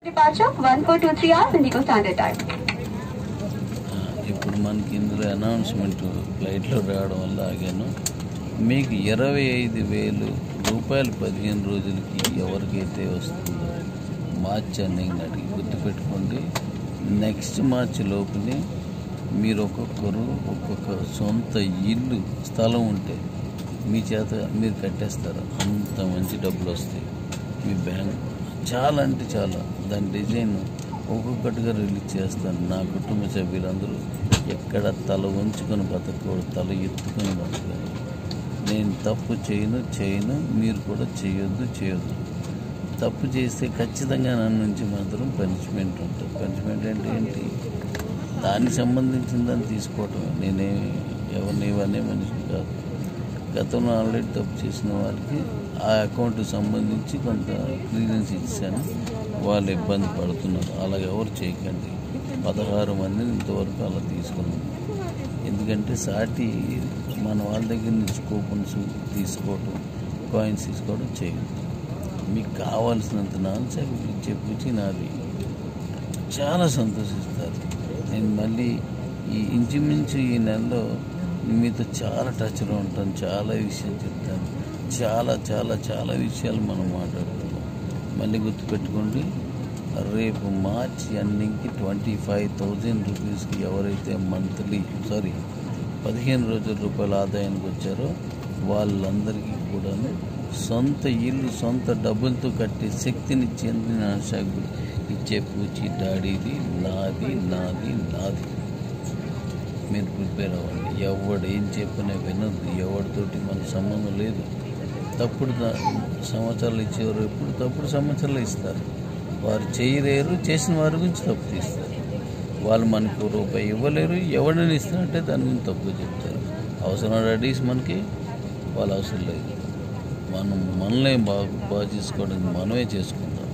Departure 1423 hours Indigo Standard Time. ఆ, ఇప్పుడు మనకి ఇందులో అనౌన్స్మెంట్ ఫ్లైట్లో రావడం వల్ల ఆగాను మీకు ఇరవై ఐదు వేలు రూపాయలు పదిహేను రోజులకి ఎవరికైతే వస్తుందో మార్చి అన్నయ్యని అడిగి గుర్తుపెట్టుకోండి నెక్స్ట్ మార్చి లోపునే మీరు ఒక్కొక్కరు ఒక్కొక్క సొంత ఇల్లు స్థలం ఉంటే మీ చేత మీరు కట్టేస్తారు అంత మంచి డబ్బులు వస్తాయి మీ బ్యాంక్ చాలా అంటే చాలా దాని డిజైన్ ఒక్కొక్కటిగా రిలీజ్ చేస్తాను నా కుటుంబ సభ్యులందరూ ఎక్కడ తల ఉంచుకొని బతకూడదు తల ఎత్తుకొని బతకాలి నేను తప్పు చేయను చేయను మీరు కూడా చేయొద్దు చేయొద్దు తప్పు చేస్తే ఖచ్చితంగా నన్ను నుంచి మాత్రం పనిష్మెంట్ ఉంటుంది పనిష్మెంట్ అంటే ఏంటి దానికి సంబంధించిన దాన్ని తీసుకోవటం నేనే ఎవరిని ఇవన్నీ మనిషి కాదు గతంలో ఆల్రెడీ తప్పు చేసిన వారికి ఆ అకౌంట్కి సంబంధించి కొంత క్లియరెన్స్ ఇచ్చాను వాళ్ళు ఇబ్బంది పడుతున్నారు అలాగ ఎవరు చేయకండి పదహారు మందిని ఇంతవరకు అలా తీసుకున్నాం ఎందుకంటే సాటి మన వాళ్ళ దగ్గర నుంచి కూపన్స్ తీసుకోవటం కాయిన్స్ తీసుకోవడం చేయదు మీకు కావాల్సినంత నాన్సే చెప్పి నాది చాలా సంతోషిస్తారు నేను మళ్ళీ ఈ ఇంచుమించు ఈ నెలలో మీతో చాలా టచ్లో ఉంటాను చాలా విషయం చెప్తాను చాలా చాలా చాలా విషయాలు మనం మాట్లాడుతున్నాం మళ్ళీ గుర్తుపెట్టుకోండి రేపు మార్చి ఎండింగ్కి ట్వంటీ ఫైవ్ థౌజండ్ రూపీస్కి ఎవరైతే మంత్లీ సారీ పదిహేను రోజుల రూపాయల ఆదాయానికి వచ్చారో వాళ్ళందరికీ కూడాను సొంత ఇల్లు సొంత డబ్బులతో కట్టే శక్తినిచ్చేందుకు నా షాకు ఇచ్చే పూచి డాడీది నాది నాది నాది మీరు ప్రిపేర్ అవ్వండి ఎవడు ఏం చెప్పినా వినద్దు ఎవరితోటి మనకు సంబంధం లేదు తప్పుడు ద- సమాచారాలు ఇచ్చేవారు ఎప్పుడు తప్పుడు సమాచారాలు ఇస్తారు వారు చేయలేరు చేసిన వారి గురించి తప్పు తీస్తారు వాళ్ళు మనకు రూపాయి ఇవ్వలేరు ఎవరిని ఇస్తారంటే దాని గురించి తప్పు చెప్తారు అవసరం రెడీస్ మనకి వాళ్ళు అవసరం లేదు మనం మనల్ని బాగా బాగా చేసుకోవడానికి మనమే చేసుకుందాం